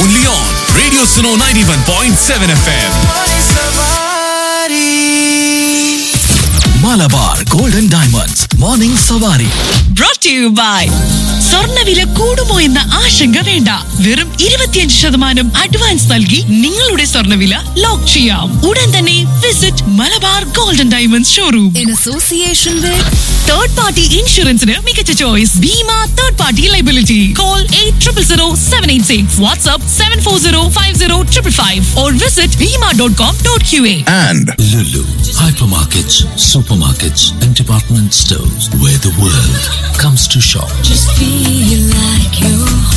only on Radio Suno 91.7 FM. Malabar Golden Diamonds Morning Savari. brought to you by സ്വർണ്ണവില കൂടുമോ എന്ന ആശങ്ക വേണ്ട വെറും ഇരുപത്തിയഞ്ച് ശതമാനം അഡ്വാൻസ് നൽകി നിങ്ങളുടെ സ്വർണ്ണവില ലോക്ക് ചെയ്യാം ഉടൻ തന്നെ visit Malabar golden diamonds showroom in association with third party ഇൻഷുറൻസിന് മികച്ച choice Bhima third party liability call eight triple zero seven eight six WhatsApp seven four zero five zero triple five or visit Bhima dot com dot Q A And Lulu, hypermarkets, supermarkets, and department stores where the world comes to shop. feel like you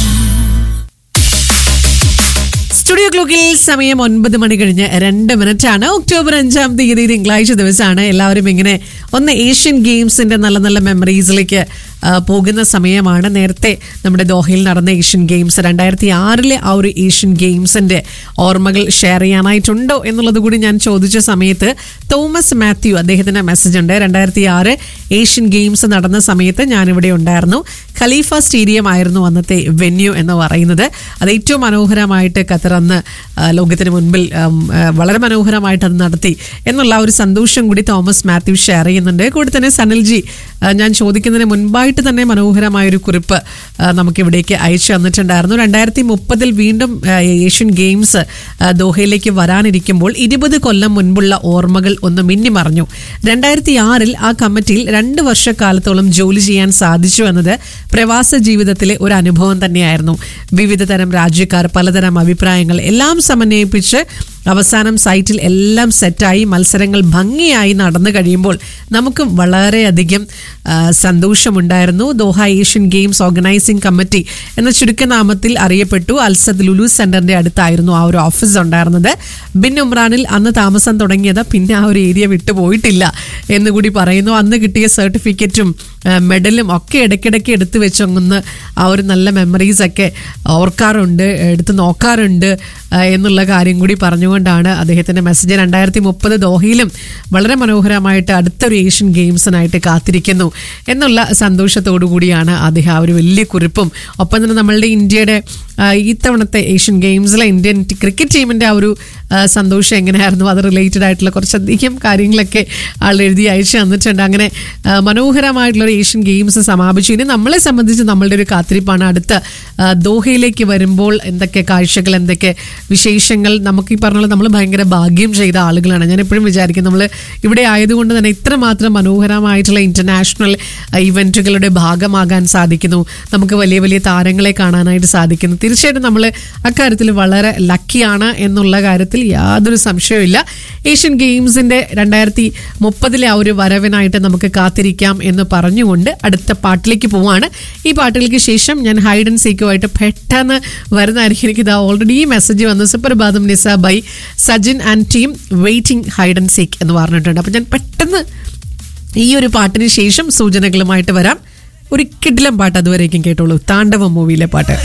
studio ക്ലോക്കിൽ സമയം ഒൻപത് മണി കഴിഞ്ഞ് രണ്ട് minute ആണ് October അഞ്ചാം തീയതി തിങ്കളാഴ്ച ദിവസമാണ് എല്ലാവരും ഇങ്ങനെ ഒന്ന് ഏഷ്യൻ ഗെയിംസിന്റെ നല്ല നല്ല മെമ്മറീസിലേക്ക് ആ, പോകുന്ന സമയമാണ് നേരത്തെ നമ്മുടെ ദോഹയിൽ നടന്ന ഏഷ്യൻ ഗെയിംസ് രണ്ടായിരത്തി ആറിലെ ആ ഒരു ഏഷ്യൻ ഗെയിംസിന്റെ ഓർമ്മകൾ ഷെയർ ചെയ്യാനായിട്ടുണ്ടോ എന്നുള്ളത് കൂടി ഞാൻ ചോദിച്ച സമയത്ത് തോമസ് മാത്യു അദ്ദേഹത്തിന്റെ മെസ്സേജ് ഉണ്ട് രണ്ടായിരത്തി ആറ് ഏഷ്യൻ ഗെയിംസ് നടന്ന സമയത്ത് ഞാനിവിടെ ഉണ്ടായിരുന്നു ഖലീഫ സ്റ്റേഡിയം ആയിരുന്നു അന്നത്തെ വെന്യൂ എന്ന് പറയുന്നത് അത് ഏറ്റവും മനോഹരമായിട്ട് ഖത്തർ അന്ന് ആ, ലോകത്തിന് മുൻപിൽ ഉം, ആ, വളരെ മനോഹരമായിട്ട് അത് നടത്തി എന്നുള്ള ആ ഒരു സന്തോഷം കൂടി തോമസ് മാത്യു ഷെയർ ചെയ്യുന്നുണ്ട് കൂടെ തന്നെ സനൽജി ആ, ഞാൻ ചോദിക്കുന്നതിന് മുൻപായിട്ട് തന്നെ മനോഹരമായ ഒരു കുറിപ്പ് ആ, നമുക്ക് ഇവിടേക്ക് അയച്ചു തന്നിട്ടുണ്ടായിരുന്നു രണ്ടായിരത്തി മുപ്പതിൽ വീണ്ടും ആ, ഏഷ്യൻ ഗെയിംസ് ആ, ദോഹയിലേക്ക് വരാനിരിക്കുമ്പോൾ ഇരുപത് കൊല്ലം മുൻപുള്ള ഓർമ്മകൾ ഒന്ന് മിന്നിമറഞ്ഞു രണ്ടായിരത്തി ആറിൽ ആ കമ്മിറ്റിയിൽ രണ്ട് വർഷക്കാലത്തോളം ജോലി ചെയ്യാൻ സാധിച്ചു എന്നത് പ്രവാസ ജീവിതത്തിലെ ഒരു അനുഭവം തന്നെയായിരുന്നു വിവിധ തരം രാജ്യക്കാർ പലതരം അഭിപ്രായങ്ങൾ എല്ലാം സമന്വയിപ്പിച്ച് അവസാനം സൈറ്റിൽ എല്ലാം സെറ്റായി മത്സരങ്ങൾ ഭംഗിയായി നടന്നു കഴിയുമ്പോൾ നമുക്ക് വളരെയധികം ആ, സന്തോഷമുണ്ടായിരുന്നു Doha Asian games organising committee എന്ന ചുരുക്കനാമത്തിൽ അറിയപ്പെട്ടു അൽസദ് ലുലു സെന്ററിന്റെ അടുത്തായിരുന്നു ആ ഒരു ഓഫീസ് ഉണ്ടായിരുന്നത് ബിൻ ഉമ്രാനിൽ അന്ന് താമസം തുടങ്ങിയത് പിന്നെ ആ ഒരു ഏരിയ വിട്ടുപോയിട്ടില്ല എന്നുകൂടി പറയുന്നു അന്ന് കിട്ടിയ സർട്ടിഫിക്കറ്റും ആ, മെഡലും ഒക്കെ ഇടയ്ക്കിടയ്ക്ക് എടുത്തു വെച്ചൊന്ന് ആ ഒരു നല്ല മെമ്മറീസ് ഒക്കെ ഓർക്കാറുണ്ട് എടുത്ത് നോക്കാറുണ്ട് ആ, എന്നുള്ള കാര്യം കൂടി പറഞ്ഞുകൊണ്ടാണ് അദ്ദേഹത്തിന്റെ മെസ്സേജ് രണ്ടായിരത്തി മുപ്പത് ദോഹയിലും വളരെ മനോഹരമായിട്ട് അടുത്തൊരു ഏഷ്യൻ ഗെയിംസിനായിട്ട് കാത്തിരിക്കുന്നു എന്നുള്ള സന്തോഷത്തോടു കൂടിയാണ് അദ്ദേഹം ആ ഒരു വലിയ കുറിപ്പും ഒപ്പം തന്നെ നമ്മളുടെ ഇന്ത്യയുടെ ആ, ഇത്തവണത്തെ ഏഷ്യൻ ഗെയിംസിലെ ഇന്ത്യൻ ടി- ക്രിക്കറ്റ് ടീമിന്റെ ആ ഒരു ആ, സന്തോഷം എങ്ങനെയായിരുന്നു അത് റിലേറ്റഡ് ആയിട്ടുള്ള കുറച്ചധികം കാര്യങ്ങളൊക്കെ ആൾ എഴുതി അയച്ചു തന്നിട്ടുണ്ട് അങ്ങനെ ആ, മനോഹരമായിട്ടുള്ള ഒരു ഏഷ്യൻ ഗെയിംസ് സമാപിച്ചു ഇനി നമ്മളെ സംബന്ധിച്ച് നമ്മളുടെ ഒരു കാത്തിരിപ്പാണ് അടുത്ത ആ, ദോഹയിലേക്ക് വരുമ്പോൾ എന്തൊക്കെ കാഴ്ചകൾ എന്തൊക്കെ വിശേഷങ്ങൾ നമുക്ക് ഈ പറഞ്ഞ പോലെ നമ്മൾ ഭയങ്കര ഭാഗ്യം ചെയ്ത ആളുകളാണ് ഞാൻ എപ്പോഴും വിചാരിക്കും നമ്മൾ ഇവിടെ ആയതുകൊണ്ട് തന്നെ ഇത്രമാത്രം മനോഹരമായിട്ടുള്ള ഇന്റർനാഷണൽ ഇവന്റുകളുടെ ഭാഗമാകാൻ സാധിക്കുന്നു നമുക്ക് വലിയ വലിയ താരങ്ങളെ കാണാനായിട്ട് സാധിക്കുന്നു തീർച്ചയായിട്ടും നമ്മൾ അക്കാര്യത്തിൽ വളരെ ലക്കിയാണ് എന്നുള്ള കാര്യത്തിൽ യാതൊരു സംശയവുമില്ല ഏഷ്യൻ ഗെയിംസിന്റെ രണ്ടായിരത്തി മുപ്പതിലെ ആ ഒരു വരവിനായിട്ട് നമുക്ക് കാത്തിരിക്കാം എന്ന് പറഞ്ഞുകൊണ്ട് അടുത്ത പാട്ടിലേക്ക് പോവാണ് ഈ പാട്ടുകൾക്ക് ശേഷം ഞാൻ ഹൈഡ് ആൻഡ് സീക്കുമായിട്ട് പെട്ടെന്ന് വരുന്നതായിരിക്കും എനിക്ക് ഇതാ ഓൾറെഡി ഈ മെസ്സേജ് വന്ന് സുപ്രഭാതം Nisa by Sajin and team waiting hide and seek എന്ന് പറഞ്ഞിട്ടുണ്ട് അപ്പം ഞാൻ പെട്ടെന്ന് ഈ ഒരു പാട്ടിന് ശേഷം സൂചനകളുമായിട്ട് വരാം ഒരു കിഡിലം പാട്ട് അതുവരേക്കും കേട്ടോളൂ താണ്ഡവം മൂവിയിലെ പാട്ട്